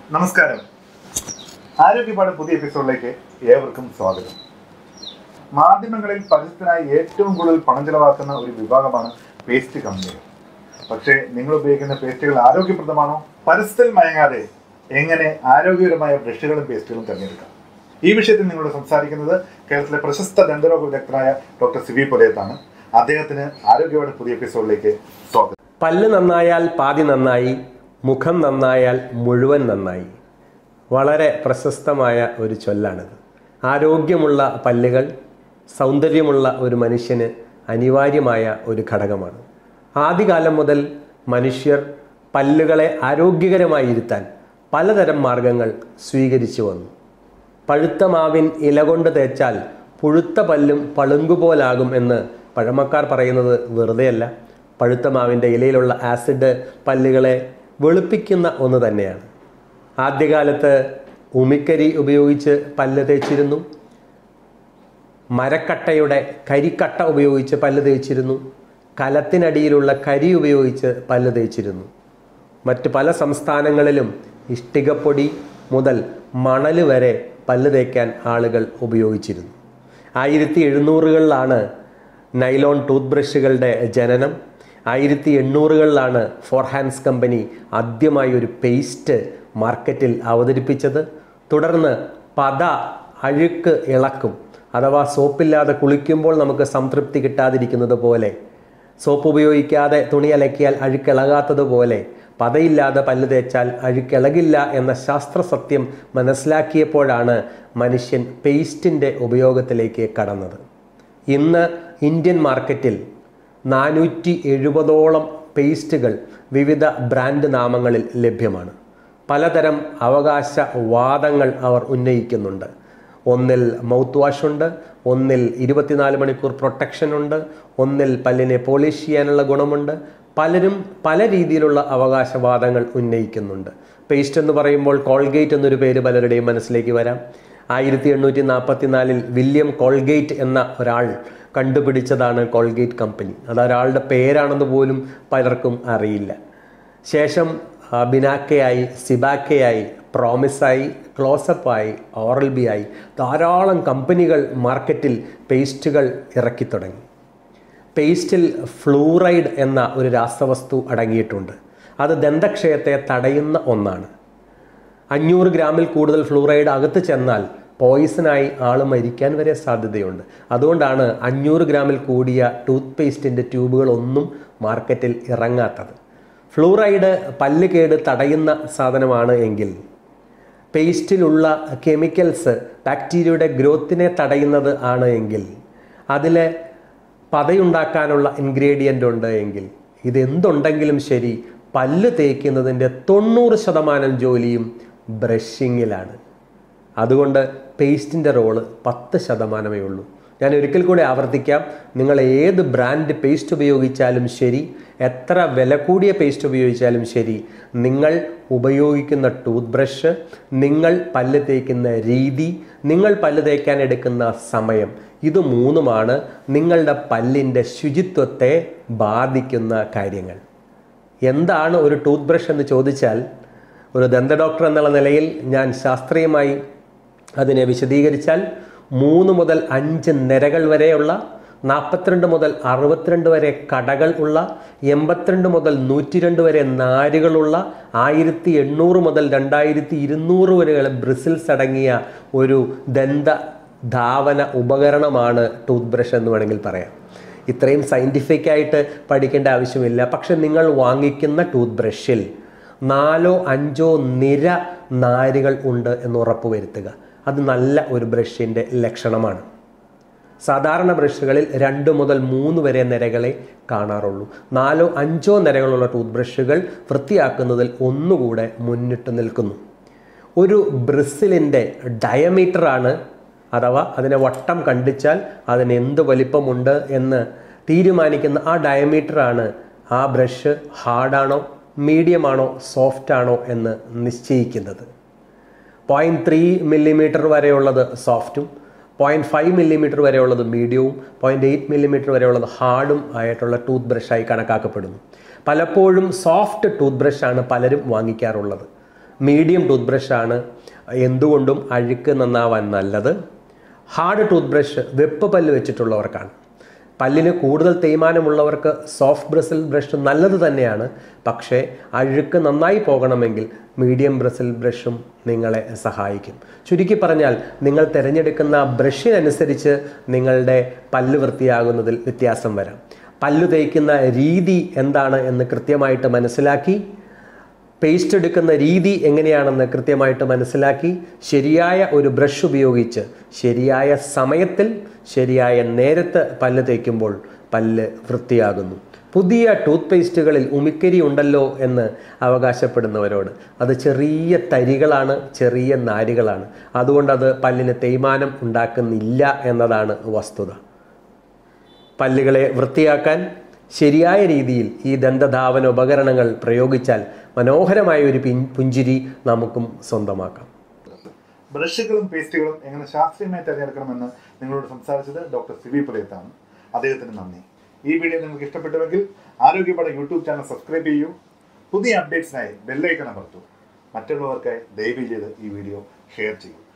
നമസ്കാരം ആരോഗ്യപാട് പുതിയ എപ്പിസോഡിലേക്ക് ഏവർക്കും സ്വാഗതം മാധ്യമങ്ങളിൽ പരസ്യത്തിനായി ഏറ്റവും കൂടുതൽ പണം ചെലവാക്കുന്ന ഒരു വിഭാഗമാണ് പേസ്റ്റ് കമ്പനികൾ പക്ഷേ നിങ്ങൾ ഉപയോഗിക്കുന്ന പേസ്റ്റുകൾ ആരോഗ്യപ്രദമാണോ പരസ്യത്തിൽ മയങ്ങാതെ എങ്ങനെ ആരോഗ്യകരമായ ബ്രഷുകളും പേസ്റ്റുകളും തിരഞ്ഞെടുക്കാം ഈ വിഷയത്തിൽ നിങ്ങളോട് സംസാരിക്കുന്നത് കേരളത്തിലെ പ്രശസ്ത ദന്തരോഗ വിദഗ്ധനായ ഡോക്ടർ സിബി പൊലയത്താണ് അദ്ദേഹത്തിന് ആരോഗ്യപാട് പുതിയ എപ്പിസോഡിലേക്ക് സ്വാഗതം പല്ല് നന്നായാൽ പാതി നന്നായി മുഖം നന്നായാൽ മുഴുവൻ നന്നായി വളരെ പ്രശസ്തമായ ഒരു ചൊല്ലാണിത് ആരോഗ്യമുള്ള പല്ലുകൾ സൗന്ദര്യമുള്ള ഒരു മനുഷ്യന് അനിവാര്യമായ ഒരു ഘടകമാണ് ആദ്യകാലം മുതൽ മനുഷ്യർ പല്ലുകളെ ആരോഗ്യകരമായി ഇരുത്താൻ പലതരം മാർഗങ്ങൾ സ്വീകരിച്ചു വന്നു പഴുത്ത മാവിൻ ഇല കൊണ്ട് തേച്ചാൽ പുഴുത്ത പല്ലും പളുങ്കുപോലാകും എന്ന് പഴമക്കാർ പറയുന്നത് വെറുതെയല്ല പഴുത്ത മാവിൻ്റെ ഇലയിലുള്ള ആസിഡ് പല്ലുകളെ വെളുപ്പിക്കുന്ന ഒന്ന് തന്നെയാണ് ആദ്യകാലത്ത് ഉമിക്കരി ഉപയോഗിച്ച് പല്ല് തേച്ചിരുന്നു മരക്കട്ടയുടെ കരിക്കട്ട ഉപയോഗിച്ച് പല്ല് തേച്ചിരുന്നു കലത്തിനടിയിലുള്ള കരി ഉപയോഗിച്ച് പല്ല് തേച്ചിരുന്നു മറ്റ് പല സംസ്ഥാനങ്ങളിലും ഇഷ്ടികപ്പൊടി മുതൽ മണൽ വരെ പല്ല് തേക്കാൻ ആളുകൾ ഉപയോഗിച്ചിരുന്നു ആയിരത്തി എഴുന്നൂറുകളിലാണ് നൈലോൺ ടൂത്ത് ബ്രഷുകളുടെ ജനനം ആയിരത്തി എണ്ണൂറുകളിലാണ് ഫോർഹാൻഡ്സ് കമ്പനി ആദ്യമായി ഒരു പേസ്റ്റ് മാർക്കറ്റിൽ അവതരിപ്പിച്ചത് തുടർന്ന് പത അഴുക്ക് ഇളക്കും അഥവാ സോപ്പില്ലാതെ കുളിക്കുമ്പോൾ നമുക്ക് സംതൃപ്തി കിട്ടാതിരിക്കുന്നത് പോലെ സോപ്പ് ഉപയോഗിക്കാതെ തുണി അലക്കിയാൽ അഴുക്കിളകാത്തതുപോലെ പതയില്ലാതെ പല്ല് തേച്ചാൽ അഴുക്കിളകില്ല എന്ന ശാസ്ത്ര സത്യം മനസ്സിലാക്കിയപ്പോഴാണ് മനുഷ്യൻ പേസ്റ്റിൻ്റെ ഉപയോഗത്തിലേക്ക് കടന്നത് ഇന്ന് ഇന്ത്യൻ മാർക്കറ്റിൽ നാനൂറ്റി എഴുപതോളം പേസ്റ്റുകൾ വിവിധ ബ്രാൻഡ് നാമങ്ങളിൽ ലഭ്യമാണ് പലതരം അവകാശവാദങ്ങൾ അവർ ഉന്നയിക്കുന്നുണ്ട് ഒന്നിൽ മൗത്ത് വാഷ് ഉണ്ട് ഒന്നിൽ ഇരുപത്തിനാല് മണിക്കൂർ പ്രൊട്ടക്ഷൻ ഉണ്ട് ഒന്നിൽ പല്ലിനെ പോളിഷ് ചെയ്യാനുള്ള ഗുണമുണ്ട് പലരും പല രീതിയിലുള്ള അവകാശവാദങ്ങൾ ഉന്നയിക്കുന്നുണ്ട് പേസ്റ്റ് എന്ന് പറയുമ്പോൾ കോൾഗേറ്റ് എന്നൊരു പേര് പലരുടെയും മനസ്സിലേക്ക് വരാം ആയിരത്തി എണ്ണൂറ്റി നാൽപ്പത്തിനാലിൽ വില്യം കോൾഗേറ്റ് എന്ന ഒരാൾ കണ്ടുപിടിച്ചതാണ് കോൾഗേറ്റ് കമ്പനി അത് ഒരാളുടെ പേരാണെന്ന് പോലും പലർക്കും അറിയില്ല ശേഷം ആ, ബിനാക്കയായി സിബാക്കയായി പ്രോമിസായി ക്ലോസപ്പായി ഓറൽ ബി ആയി ധാരാളം കമ്പനികൾ മാർക്കറ്റിൽ പേസ്റ്റുകൾ ഇറക്കി തുടങ്ങി പേസ്റ്റിൽ ഫ്ലൂറൈഡ് എന്ന ഒരു രാസവസ്തു അടങ്ങിയിട്ടുണ്ട് അത് ദന്തക്ഷയത്തെ തടയുന്ന ഒന്നാണ് അഞ്ഞൂറ് ഗ്രാമിൽ കൂടുതൽ ഫ്ലൂറൈഡ് അകത്ത് ചെന്നാൽ പോയിസണായി ആൾ മരിക്കാൻ വരെ സാധ്യതയുണ്ട് അതുകൊണ്ടാണ് അഞ്ഞൂറ് ഗ്രാമിൽ കൂടിയ ടൂത്ത് പേസ്റ്റിൻ്റെ ട്യൂബുകളൊന്നും മാർക്കറ്റിൽ ഇറങ്ങാത്തത് ഫ്ലൂറൈഡ് പല്ല് കേട് തടയുന്ന സാധനമാണ് എങ്കിൽ പേസ്റ്റിലുള്ള കെമിക്കൽസ് ബാക്ടീരിയയുടെ ഗ്രോത്തിനെ തടയുന്നത് ആണ് എങ്കിൽ അതിൽ പതയുണ്ടാക്കാനുള്ള ഇൻഗ്രീഡിയൻ്റ് ഉണ്ട് എങ്കിൽ ഇതെന്തുണ്ടെങ്കിലും ശരി പല്ല് തേക്കുന്നതിൻ്റെ തൊണ്ണൂറ് ശതമാനം ജോലിയും ബ്രഷിങ്ങിലാണ് അതുകൊണ്ട് പേസ്റ്റിൻ്റെ റോള് പത്ത് ശതമാനമേ ഉള്ളൂ ഞാൻ ഒരിക്കൽ കൂടി ആവർത്തിക്കാം നിങ്ങൾ ഏത് ബ്രാൻഡ് പേസ്റ്റ് ഉപയോഗിച്ചാലും ശരി എത്ര വില കൂടിയ പേസ്റ്റ് ഉപയോഗിച്ചാലും ശരി നിങ്ങൾ ഉപയോഗിക്കുന്ന ടൂത്ത് ബ്രഷ് നിങ്ങൾ പല്ല് തേക്കുന്ന രീതി നിങ്ങൾ പല്ല് തേക്കാൻ എടുക്കുന്ന സമയം ഇത് മൂന്നുമാണ് നിങ്ങളുടെ പല്ലിൻ്റെ ശുചിത്വത്തെ ബാധിക്കുന്ന കാര്യങ്ങൾ എന്താണ് ഒരു ടൂത്ത് ബ്രഷ് എന്ന് ചോദിച്ചാൽ ഒരു ദന്ത ഡോക്ടർ എന്നുള്ള നിലയിൽ ഞാൻ ശാസ്ത്രീയമായി അതിനെ വിശദീകരിച്ചാൽ മൂന്ന് മുതൽ അഞ്ച് നിരകൾ വരെയുള്ള നാൽപ്പത്തിരണ്ട് മുതൽ അറുപത്തിരണ്ട് വരെ കടകൾ ഉള്ള എൺപത്തിരണ്ട് മുതൽ നൂറ്റി രണ്ട് വരെ നാരുകളുള്ള ആയിരത്തി എണ്ണൂറ് മുതൽ രണ്ടായിരത്തി ഇരുന്നൂറ് വരെയുള്ള ബ്രിസിൽസ് അടങ്ങിയ ഒരു ദന്ത ധാവന ഉപകരണമാണ് ടൂത്ത് ബ്രഷ് എന്ന് വേണമെങ്കിൽ പറയാം ഇത്രയും സയൻറ്റിഫിക് ആയിട്ട് പഠിക്കേണ്ട ആവശ്യമില്ല പക്ഷെ നിങ്ങൾ വാങ്ങിക്കുന്ന ടൂത്ത് ബ്രഷിൽ നാലോ അഞ്ചോ നിര നാരുകൾ ഉണ്ട് എന്ന് ഉറപ്പ് വരുത്തുക അത് നല്ല ഒരു ബ്രഷിൻ്റെ ലക്ഷണമാണ് സാധാരണ ബ്രഷുകളിൽ രണ്ട് മുതൽ മൂന്ന് വരെ നിരകളെ കാണാറുള്ളൂ നാലോ അഞ്ചോ നിരകളുള്ള ടൂത്ത് ബ്രഷുകൾ വൃത്തിയാക്കുന്നതിൽ ഒന്നുകൂടെ മുന്നിട്ട് നിൽക്കുന്നു ഒരു ബ്രിസിലിൻ്റെ ഡയമീറ്ററാണ് അഥവാ അതിനെ വട്ടം കണ്ടിച്ചാൽ അതിന് എന്ത് വലിപ്പമുണ്ട് എന്ന് തീരുമാനിക്കുന്ന ആ ഡയമീറ്ററാണ് ആ ബ്രഷ് ഹാർഡാണോ മീഡിയം ആണോ സോഫ്റ്റ് ആണോ എന്ന് നിശ്ചയിക്കുന്നത് പോയിൻറ്റ് ത്രീ മില്ലിമീറ്റർ വരെയുള്ളത് സോഫ്റ്റും പോയിൻറ്റ് ഫൈവ് മില്ലിമീറ്റർ വരെയുള്ളത് മീഡിയവും പോയിൻറ്റ് എയ്റ്റ് മില്ലിമീറ്റർ വരെയുള്ളത് ഹാർഡും ആയിട്ടുള്ള ടൂത്ത് ബ്രഷായി കണക്കാക്കപ്പെടുന്നു പലപ്പോഴും സോഫ്റ്റ് ടൂത്ത് ബ്രഷാണ് പലരും വാങ്ങിക്കാറുള്ളത് മീഡിയം ടൂത്ത് ബ്രഷാണ് എന്തുകൊണ്ടും അഴുക്ക് നന്നാവാൻ നല്ലത് ഹാർഡ് ടൂത്ത് ബ്രഷ് വെപ്പ് പല്ല് വെച്ചിട്ടുള്ളവർക്കാണ് പല്ലിന് കൂടുതൽ തേയ്മാനമുള്ളവർക്ക് സോഫ്റ്റ് ബ്രസിൽ ബ്രഷ് നല്ലത് തന്നെയാണ് പക്ഷേ അഴുക്ക് നന്നായി പോകണമെങ്കിൽ മീഡിയം ബ്രസിൽ ബ്രഷും നിങ്ങളെ സഹായിക്കും ചുരുക്കി പറഞ്ഞാൽ നിങ്ങൾ തിരഞ്ഞെടുക്കുന്ന ബ്രഷിനനുസരിച്ച് നിങ്ങളുടെ പല്ല് വൃത്തിയാകുന്നതിൽ വ്യത്യാസം വരാം പല്ല് തേക്കുന്ന രീതി എന്താണ് എന്ന് കൃത്യമായിട്ട് മനസ്സിലാക്കി പേസ്റ്റ് എടുക്കുന്ന രീതി എങ്ങനെയാണെന്ന് കൃത്യമായിട്ട് മനസ്സിലാക്കി ശരിയായ ഒരു ബ്രഷ് ഉപയോഗിച്ച് ശരിയായ സമയത്തിൽ ശരിയായ നേരത്ത് പല്ല് തേക്കുമ്പോൾ പല്ല് വൃത്തിയാകുന്നു പുതിയ ടൂത്ത് പേസ്റ്റുകളിൽ ഉമിക്കരി ഉണ്ടല്ലോ എന്ന് അവകാശപ്പെടുന്നവരോട് അത് ചെറിയ തരികളാണ് ചെറിയ നാരുകളാണ് അതുകൊണ്ട് അത് പല്ലിന് തേയ്മാനം ഉണ്ടാക്കുന്നില്ല എന്നതാണ് വസ്തുത പല്ലുകളെ വൃത്തിയാക്കാൻ ശരിയായ രീതിയിൽ ഈ ദന്തധാവന ഉപകരണങ്ങൾ പ്രയോഗിച്ചാൽ മനോഹരമായ ഒരു പിൻ പുഞ്ചിരി നമുക്കും സ്വന്തമാക്കാം ബ്രഷുകളും പേസ്റ്റുകളും എങ്ങനെ ശാസ്ത്രീയമായി തിരഞ്ഞെടുക്കണമെന്ന് നിങ്ങളോട് സംസാരിച്ചത് ഡോക്ടർ സിവി പുലയത്താണ് അദ്ദേഹത്തിന് നന്ദി ഈ വീഡിയോ നിങ്ങൾക്ക് ഇഷ്ടപ്പെട്ടുവെങ്കിൽ ആരോഗ്യപട യൂട്യൂബ് ചാനൽ സബ്സ്ക്രൈബ് ചെയ്യൂ പുതിയ അപ്ഡേറ്റ്സിനായി ബെല്ലൈക്കൺ അമർത്തൂ മറ്റുള്ളവർക്ക് ദയവ് ചെയ്ത് ഈ വീഡിയോ ഷെയർ ചെയ്യൂ